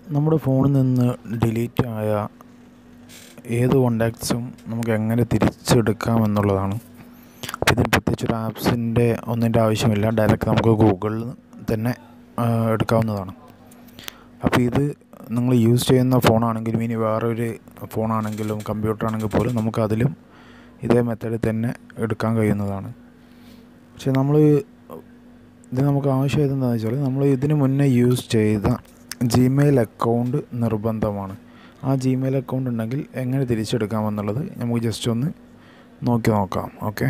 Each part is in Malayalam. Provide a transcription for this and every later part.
നമ്മുടെ ഫോണിൽ നിന്ന് ഡിലീറ്റ് ആയ ഏത് കോണ്ടാക്ട്സും നമുക്ക് എങ്ങനെ തിരിച്ചെടുക്കാം എന്നുള്ളതാണ് അപ്പോൾ ഇതിന് പ്രത്യേകിച്ച് ഒരു ആപ്സിൻ്റെ ഒന്നിൻ്റെ ആവശ്യമില്ല ഡയറക്റ്റ് നമുക്ക് ഗൂഗിളിൽ തന്നെ എടുക്കാവുന്നതാണ് അപ്പോൾ ഇത് നിങ്ങൾ യൂസ് ചെയ്യുന്ന ഫോണാണെങ്കിലും ഇനി വേറൊരു ഫോണാണെങ്കിലും കമ്പ്യൂട്ടർ ആണെങ്കിൽ പോലും നമുക്ക് അതിലും ഇതേ മെത്തേഡിൽ തന്നെ എടുക്കാൻ കഴിയുന്നതാണ് പക്ഷേ നമ്മൾ ഇത് നമുക്ക് ആവശ്യമായത് എന്താണെന്ന് വെച്ചാൽ നമ്മൾ ഇതിന് മുന്നേ യൂസ് ചെയ്ത ജിമെയിൽ അക്കൗണ്ട് നിർബന്ധമാണ് ആ ജിമെയിൽ അക്കൗണ്ട് ഉണ്ടെങ്കിൽ എങ്ങനെ തിരിച്ചെടുക്കാമെന്നുള്ളത് നമുക്ക് ജസ്റ്റ് ഒന്ന് നോക്കി നോക്കാം ഓക്കെ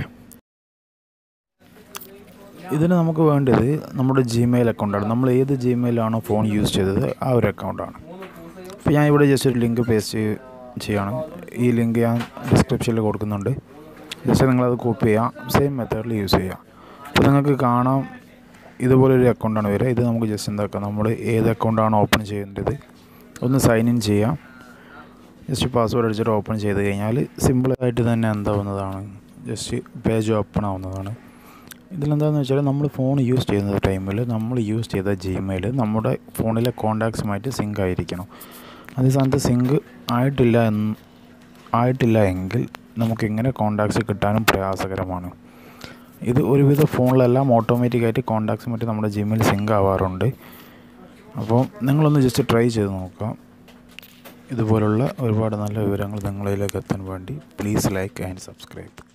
ഇതിന് നമുക്ക് വേണ്ടത് നമ്മുടെ ജിമെയിൽ അക്കൗണ്ടാണ് നമ്മൾ ഏത് ജിമെയിലാണോ ഫോൺ യൂസ് ചെയ്തത് ആ ഒരു അക്കൗണ്ടാണ് അപ്പോൾ ഞാൻ ഇവിടെ ജസ്റ്റ് ഒരു ലിങ്ക് പേസ്റ്റ് ചെയ്യണം ഈ ലിങ്ക് ഞാൻ ഡിസ്ക്രിപ്ഷനിൽ കൊടുക്കുന്നുണ്ട് ജസ്റ്റ് നിങ്ങളത് കോപ്പി ചെയ്യാം സെയിം മെത്തേഡിൽ യൂസ് ചെയ്യാം അപ്പോൾ നിങ്ങൾക്ക് കാണാം ഇതുപോലൊരു അക്കൗണ്ടാണ് വരിക ഇത് നമുക്ക് ജസ്റ്റ് എന്താക്കാം നമ്മൾ ഏത് അക്കൗണ്ടാണ് ഓപ്പൺ ചെയ്യേണ്ടത് ഒന്ന് സൈൻ ഇൻ ചെയ്യാം ജസ്റ്റ് പാസ്വേഡ് അടിച്ചിട്ട് ഓപ്പൺ ചെയ്ത് കഴിഞ്ഞാൽ സിമ്പിളായിട്ട് തന്നെ എന്താവുന്നതാണ് ജസ്റ്റ് പേജ് ഓപ്പൺ ആവുന്നതാണ് ഇതിലെന്താണെന്ന് വെച്ചാൽ നമ്മൾ ഫോൺ യൂസ് ചെയ്യുന്ന ടൈമിൽ നമ്മൾ യൂസ് ചെയ്ത ജിമെയിൽ നമ്മുടെ ഫോണിലെ കോണ്ടാക്ട്സുമായിട്ട് സിങ്ക് ആയിരിക്കണം അതേ സ്ഥാനത്ത് സിങ്ക് ആയിട്ടില്ല എന്ന് ആയിട്ടില്ല എങ്കിൽ നമുക്കിങ്ങനെ കോണ്ടാക്ട്സ് കിട്ടാനും പ്രയാസകരമാണ് ഇത് ഒരുവിധ ഫോണിലെല്ലാം ഓട്ടോമാറ്റിക്കായിട്ട് കോണ്ടാക്ട്സുമായിട്ട് നമ്മുടെ ജിമെയിൽ സിങ്ക് ആവാറുണ്ട് അപ്പോൾ നിങ്ങളൊന്ന് ജസ്റ്റ് ട്രൈ ചെയ്ത് നോക്കാം ഇതുപോലുള്ള ഒരുപാട് നല്ല വിവരങ്ങൾ നിങ്ങളിലേക്ക് എത്താൻ വേണ്ടി പ്ലീസ് ലൈക്ക് ആൻഡ് സബ്സ്ക്രൈബ്